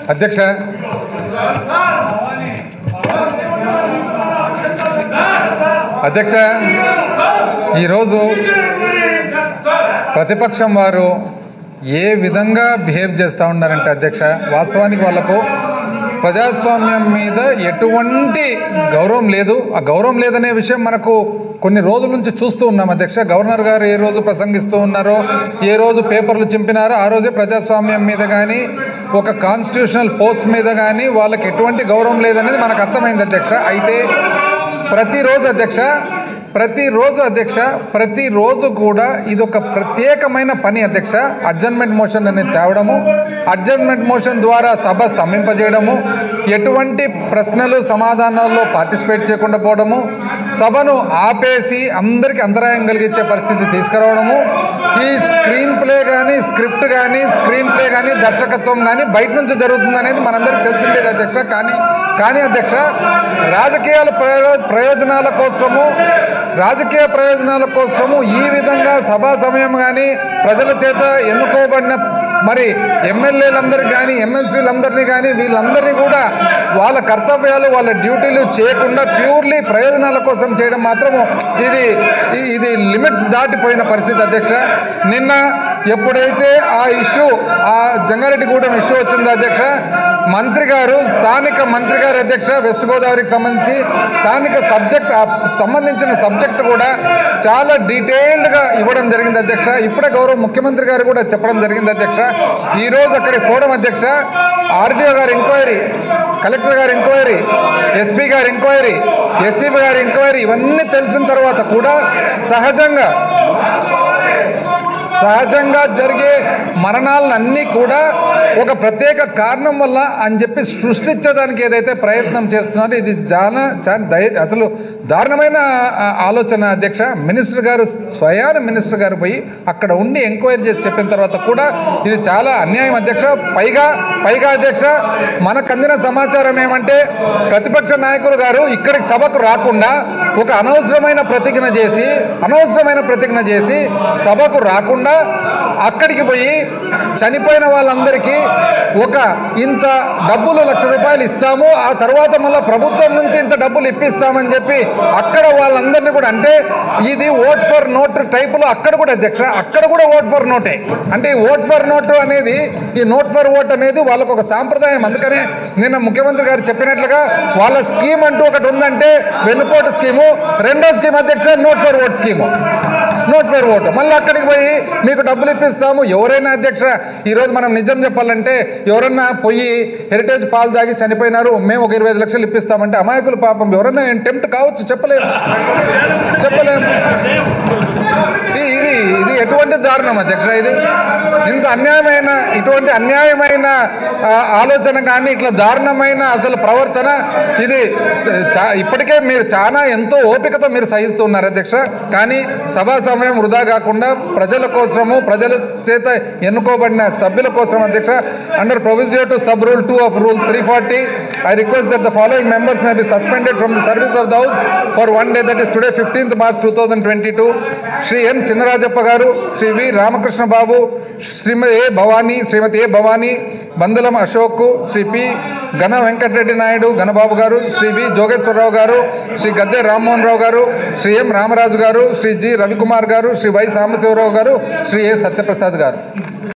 అధ్యక్ష అధ్యక్ష ఈరోజు ప్రతిపక్షం వారు ఏ విధంగా బిహేవ్ చేస్తూ ఉన్నారంటే అధ్యక్ష వాస్తవానికి వాళ్ళకు ప్రజాస్వామ్యం మీద ఎటువంటి గౌరవం లేదు ఆ గౌరవం లేదనే విషయం మనకు కొన్ని రోజుల నుంచి చూస్తూ ఉన్నాం అధ్యక్ష గవర్నర్ గారు ఏ రోజు ప్రసంగిస్తూ ఉన్నారో ఏ రోజు పేపర్లు చింపినారో ఆ రోజే ప్రజాస్వామ్యం మీద కానీ ఒక కాన్స్టిట్యూషనల్ పోస్ట్ మీద కానీ వాళ్ళకి ఎటువంటి గౌరవం లేదనేది మనకు అర్థమైంది అధ్యక్ష అయితే ప్రతిరోజు అధ్యక్ష ప్రతిరోజు అధ్యక్ష ప్రతిరోజు కూడా ఇది ఒక ప్రత్యేకమైన పని అధ్యక్ష అడ్జర్న్మెంట్ మోషన్ అనేది తేవడము అడ్జర్న్మెంట్ మోషన్ ద్వారా సభ స్తంభింపజేయడము ఎటువంటి ప్రశ్నలు సమాధానాల్లో పార్టిసిపేట్ చేయకుండా పోవడము సభను ఆపేసి అందరికీ అంతరాయం కలిగించే పరిస్థితి తీసుకురావడము ఈ స్క్రీన్ ప్లే కానీ స్క్రిప్ట్ కానీ స్క్రీన్ ప్లే కానీ దర్శకత్వం కానీ బయట నుంచి జరుగుతుంది అనేది మనందరికీ తెలిసిండేది అధ్యక్ష కానీ కానీ అధ్యక్ష రాజకీయాల ప్రయో ప్రయోజనాల కోసము రాజకీయ ప్రయోజనాల కోసము ఈ విధంగా సభా సమయం కానీ ప్రజల చేత ఎన్నుకోబడిన మరి ఎమ్మెల్యేలందరికీ కానీ ఎమ్మెల్సీలందరినీ కానీ వీళ్ళందరినీ కూడా వాళ్ళ కర్తవ్యాలు వాళ్ళ డ్యూటీలు చేయకుండా ప్యూర్లీ ప్రయోజనాల కోసం చేయడం మాత్రము ఇది ఇ- ఇది లిమిట్స్ దాటిపోయిన పరిస్థితి అధ్యక్ష నిన్న ఎప్పుడైతే ఆ ఇష్యూ ఆ జంగారెడ్డిగూడెం ఇష్యూ వచ్చిందో అధ్యక్ష మంత్రి గారు స్థానిక మంత్రి గారు అధ్యక్ష వెస్ట్ గోదావరికి సంబంధించి స్థానిక సబ్జెక్ట్ ఆ సంబంధించిన సబ్జెక్ట్ కూడా చాలా డీటెయిల్డ్గా ఇవ్వడం జరిగింది అధ్యక్ష ఇప్పుడే గౌరవ ముఖ్యమంత్రి గారు కూడా చెప్పడం జరిగింది అధ్యక్ష ఈ రోజు అక్కడికి పోవడం అధ్యక్ష ఆర్డీఓ గారి ఎంక్వైరీ కలెక్టర్ గారి ఎంక్వైరీ ఎస్పీ గారి ఎంక్వైరీ ఎస్సీబీ గారి ఎంక్వైరీ ఇవన్నీ తెలిసిన తర్వాత కూడా సహజంగా సహజంగా జరిగే మరణాలన్నీ కూడా ఒక ప్రత్యేక కారణం వల్ల అని చెప్పి సృష్టించడానికి ఏదైతే ప్రయత్నం చేస్తున్నారో ఇది చాలా చాలా దై అసలు దారుణమైన ఆ, ఆలోచన అధ్యక్ష మినిస్టర్ గారు స్వయాన మినిస్టర్ గారు పోయి అక్కడ ఉండి ఎంక్వైరీ చేసి చెప్పిన తర్వాత కూడా ఇది చాలా అన్యాయం అధ్యక్ష పైగా పైగా అధ్యక్ష మనకు అందిన సమాచారం ఏమంటే ప్రతిపక్ష నాయకులు గారు ఇక్కడికి సభకు రాకుండా ఒక అనవసరమైన ప్రతిజ్ఞ చేసి అనవసరమైన ప్రతిజ్ఞ చేసి సభకు రాకుండా అక్కడికి పోయి చనిపోయిన వాళ్ళందరికీ ఒక ఇంత డబ్బులు లక్ష రూపాయలు ఇస్తాము ఆ తర్వాత మళ్ళీ ప్రభుత్వం నుంచి ఇంత డబ్బులు ఇప్పిస్తామని చెప్పి అక్కడ వాళ్ళందరినీ కూడా అంటే ఇది ఓట్ ఫర్ నోట్ టైపులో అక్కడ కూడా అధ్యక్ష అక్కడ కూడా ఓట్ ఫర్ నోటే అంటే ఈ ఓట్ ఫర్ నోట్ అనేది ఈ నోట్ ఫర్ ఓట్ అనేది వాళ్ళకు ఒక సాంప్రదాయం అందుకనే నిన్న ముఖ్యమంత్రి గారు చెప్పినట్లుగా వాళ్ళ స్కీమ్ అంటూ ఒకటి ఉందంటే వెన్నుపోటు స్కీము రెండో స్కీమ్ అధ్యక్ష note for vote scheme note for vote మళ్ళీ అక్కడికి పోయి మీకు డబ్బులు ఇప్పిస్తాము ఎవరైనా అధ్యక్ష ఈరోజు మనం నిజం చెప్పాలంటే ఎవరన్నా పోయి హెరిటేజ్ పాలు తాగి చనిపోయినారు మేము ఒక ఇరవై ఐదు లక్షలు ఇప్పిస్తామంటే అమాయకులు పాపం ఎవరైనా టెంప్ట్ కావచ్చు చెప్పలేము చెప్పలేము ఇది ఇది ఇది ఎటువంటి దారుణం అధ్యక్ష ఇది ఇంత అన్యాయమైన ఇటువంటి అన్యాయమైన ఆ, ఆలోచన కానీ ఇట్లా దారుణమైన అసలు ప్రవర్తన ఇది చా- ఇప్పటికే మీరు చాలా ఎంతో ఓపికతో మీరు సహిస్తున్నారు అధ్యక్ష కానీ సభా సమయం వృధా కాకుండా ప్రజల కోసము ప్రజల చేత ఎన్నుకోబడిన సభ్యుల కోసం అధ్యక్ష under proviso to sub rule two of rule three forty I request that the following members may be suspended from the service of the house for one day that is today fifteenth March two thousand twenty two Shri N Chinnarajappa garu Shri V Ramakrishna Babu Shrimati A Bhavani Shrimati A Bhavani Bendalam Ashok Shri P Ghana Venkatareddy Naidu Ganababu గారు శ్రీ వి జోగేశ్వరరావు గారు శ్రీ గద్దె రామ్మోహన్ రావు గారు శ్రీ ఎం రామరాజు గారు Shri G Ravikumar గారు Shri why Sambasivarao గారు శ్రీ ఏ సత్యప్రసాద్ గారు